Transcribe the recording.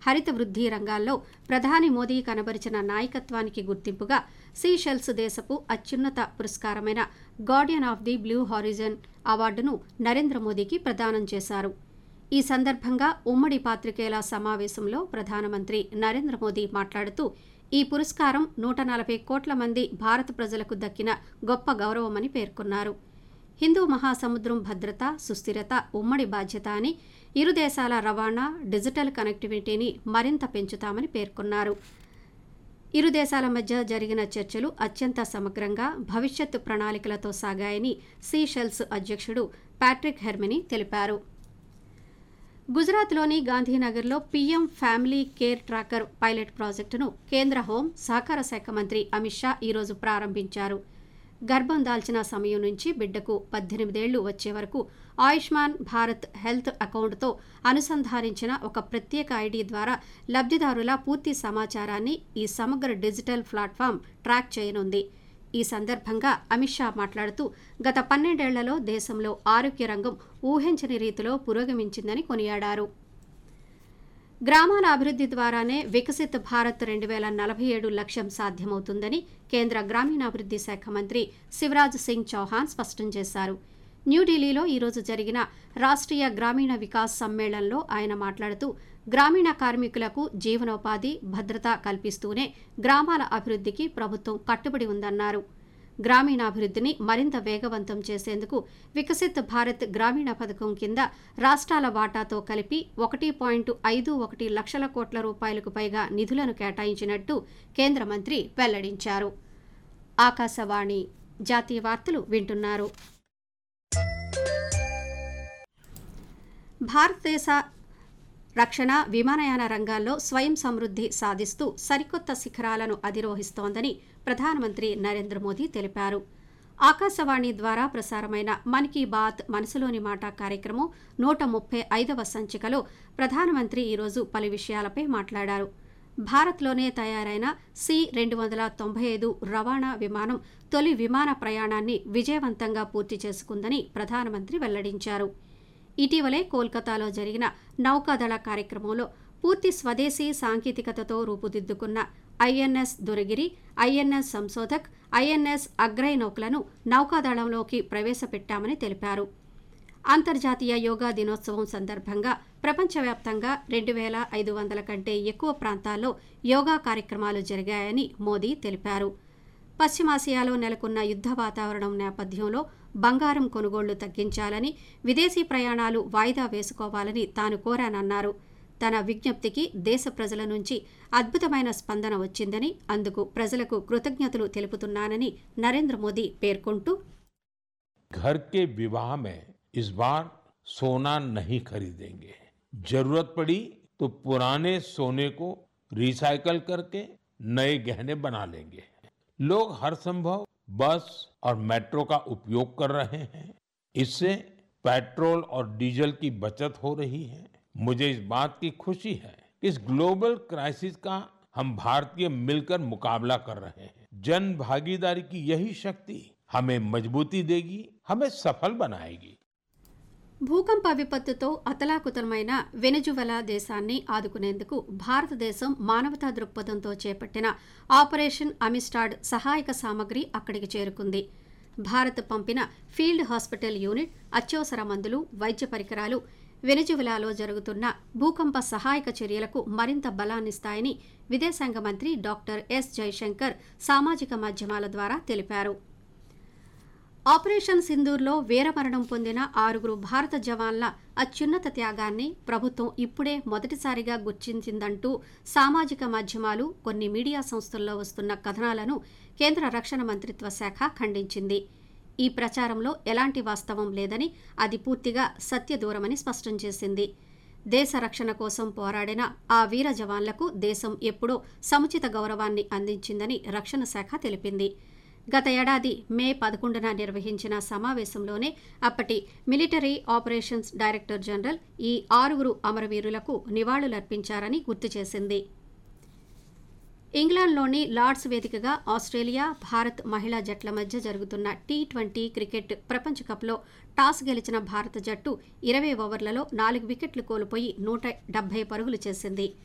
హరిత వృద్ధి రంగాల్లో ప్రధాని మోదీ కనబరిచిన నాయకత్వానికి గుర్తింపుగా సీషెల్స్ దేశపు అత్యున్నత పురస్కారమైన Guardian of the blue horizon అవార్డును నరేంద్ర మోదీకి ప్రదానం చేశారు ఈ సందర్భంగా ఉమ్మడి పాత్రికేయుల సమావేశంలో ప్రధానమంత్రి నరేంద్ర మోదీ మాట్లాడుతూ ఈ పురస్కారం నూట నలభై కోట్ల మంది భారత ప్రజలకు దక్కిన గొప్ప గౌరవమని పేర్కొన్నారు హిందూ మహాసముద్రం భద్రత సుస్థిరత ఉమ్మడి బాధ్యత అని ఇరు దేశాల రవాణా డిజిటల్ కనెక్టివిటీని మరింత పెంచుతామని పేర్కొన్నారు ఇరు దేశాల మధ్య జరిగిన చర్చలు అత్యంత సమగ్రంగా భవిష్యత్తు ప్రణాళికలతో సాగాయని సీషెల్స్ అధ్యక్షుడు ప్యాట్రిక్ హెర్మిని తెలిపారు గుజరాత్లోని గాంధీనగర్లో PM family care tracker pilot ప్రాజెక్టును కేంద్ర హోం సహకార శాఖ మంత్రి అమిత్ షా ఈరోజు ప్రారంభించారు గర్భం దాల్చిన సమయం నుంచి బిడ్డకు పద్దెనిమిదేళ్లు వచ్చే వరకు ఆయుష్మాన్ భారత్ హెల్త్ అకౌంట్తో అనుసంధానించిన ఒక ప్రత్యేక ఐడి ద్వారా లబ్ధిదారుల పూర్తి సమాచారాన్ని ఈ సమగ్ర డిజిటల్ ప్లాట్ఫామ్ ట్రాక్ చేయనుంది ఈ సందర్భంగా అమిత్ షా మాట్లాడుతూ గత పన్నెండేళ్లలో దేశంలో ఆరోగ్య రంగం ఊహించని రీతిలో పురోగమించిందని కొనియాడారు గ్రామాల అభివృద్ధి ద్వారానే వికసిత్ భారత్ రెండు వేల నలభై ఏడు లక్ష్యం సాధ్యమవుతుందని కేంద్ర గ్రామీణాభివృద్ధి శాఖ మంత్రి శివరాజ్ సింగ్ చౌహాన్ స్పష్టం చేశారు న్యూఢిల్లీలో ఈరోజు జరిగిన రాష్ట్రీయ గ్రామీణ వికాస్ సమ్మేళనంలో ఆయన మాట్లాడుతూ గ్రామీణ కార్మికులకు జీవనోపాధి భద్రత కల్పిస్తూనే గ్రామాల అభివృద్ధికి ప్రభుత్వం కట్టుబడి ఉందన్నారు గ్రామీణాభివృద్ధిని మరింత వేగవంతం చేసేందుకు వికసిత్ భారత్ గ్రామీణ పథకం కింద రాష్ట్రాల వాటాతో కలిపి ఒకటి పాయింట్ ఐదు ఒకటి లక్షల కోట్ల రూపాయలకు పైగా నిధులను కేటాయించినట్టు కేంద్ర మంత్రి వెల్లడించారు ఆకాశవాణి జాతీయ వార్తలు వింటున్నారు భారతదేశ రక్షణ విమానయాన రంగాల్లో స్వయం సమృద్ధి సాధిస్తూ సరికొత్త శిఖరాలను అధిరోహిస్తోందని ప్రధానమంత్రి నరేంద్ర మోదీ తెలిపారు ఆకాశవాణి ద్వారా ప్రసారమైన మన్ కీ బాత్ మనసులోని మాట కార్యక్రమం నూట ముప్పై ఐదవ సంచికలో ప్రధానమంత్రి ఈరోజు పలు విషయాలపై మాట్లాడారు భారత్లోనే తయారైన సి రెండు వందల తొంభై ఐదు రవాణా విమానం తొలి విమాన ప్రయాణాన్ని విజయవంతంగా పూర్తి చేసుకుందని ప్రధానమంత్రి వెల్లడించారు ఇటీవలే కోల్కతాలో జరిగిన నౌకాదళ కార్యక్రమంలో పూర్తి స్వదేశీ సాంకేతికతతో రూపుదిద్దుకున్న INS Dunagiri INS Sanshodhak INS Agray నౌకలను నౌకాదళంలోకి ప్రవేశపెట్టామని తెలిపారు అంతర్జాతీయ యోగా దినోత్సవం సందర్భంగా ప్రపంచవ్యాప్తంగా రెండు వేల ఐదు వందల కంటే ఎక్కువ ప్రాంతాల్లో యోగా కార్యక్రమాలు జరిగాయని మోదీ తెలిపారు పశ్చిమాసియాలో నెలకొన్న యుద్ధ వాతావరణం నేపథ్యంలో బంగారం కొనుగోళ్లు తగ్గించాలని విదేశీ ప్రయాణాలు వాయిదా వేసుకోవాలని తాను కోరానన్నారు తన విజ్ఞప్తికి దేశ ప్రజల నుంచి అద్భుతమైన స్పందన వచ్చిందని అందుకు ప్రజలకు కృతజ్ఞతలు తెలుపుతున్నానని నరేంద్ర మోదీ పేర్కొంటూ घर के विवाह में इस बार सोना नहीं खरीदेंगे जरूरत पड़ी तो पुराने सोने को रिसाइकल करके नए गहने बना लेंगे लोग हर संभव बस और मेट्रो का उपयोग कर रहे हैं इससे पेट्रोल और डीजल की बचत हो रही है मुझे इस बात की खुशी है कि इस ग्लोबल क्राइसिस का हम भारतीय मिलकर मुकाबला कर रहे हैं जन भागीदारी की यही शक्ति हमें मजबूती देगी हमें सफल बनाएगी భూకంప విపత్తుతో అతలాకుతలమైన వెనజువెలా దేశాన్ని ఆదుకునేందుకు భారతదేశం మానవతా దృక్పథంతో చేపట్టిన ఆపరేషన్ అమిస్టాడ్ సహాయక సామగ్రి అక్కడికి చేరుకుంది భారత్ పంపిన ఫీల్డ్ హాస్పిటల్ యూనిట్ అత్యవసర మందులు వైద్య పరికరాలు వెనజువెలాలో జరుగుతున్న భూకంప సహాయక చర్యలకు మరింత బలాన్నిస్తాయని విదేశాంగ మంత్రి డాక్టర్ ఎస్ జైశంకర్ సామాజిక మాధ్యమాల ద్వారా తెలిపారు ఆపరేషన్ సింధూర్లో వీరమరణం పొందిన ఆరుగురు భారత జవాన్ల అత్యున్నత త్యాగాన్ని ప్రభుత్వం ఇప్పుడే మొదటిసారిగా గుర్తించిందంటూ సామాజిక మాధ్యమాలు కొన్ని మీడియా సంస్థల్లో వస్తున్న కథనాలను కేంద్ర రక్షణ మంత్రిత్వ శాఖ ఖండించింది ఈ ప్రచారంలో ఎలాంటి వాస్తవం లేదని అది పూర్తిగా సత్యదూరమని స్పష్టం చేసింది దేశ రక్షణ కోసం పోరాడిన ఆ వీర జవాన్లకు దేశం ఎప్పుడో సముచిత గౌరవాన్ని అందించిందని రక్షణ శాఖ తెలిపింది గత ఏడాది మే పదకొండున నిర్వహించిన సమావేశంలోనే అప్పటి మిలిటరీ ఆపరేషన్స్ డైరెక్టర్ జనరల్ ఈ ఆరుగురు అమరవీరులకు నివాళులర్పించారని గుర్తు చేసింది ఇంగ్లాండ్లోని లార్డ్స్ వేదికగా ఆస్ట్రేలియా భారత్ మహిళా జట్ల మధ్య జరుగుతున్న టీ ట్వంటీ క్రికెట్ ప్రపంచ కప్లో టాస్ గెలిచిన భారత జట్టు ఇరవై ఓవర్లలో నాలుగు వికెట్లు కోల్పోయి నూట డెబ్బై పరుగులు చేసింది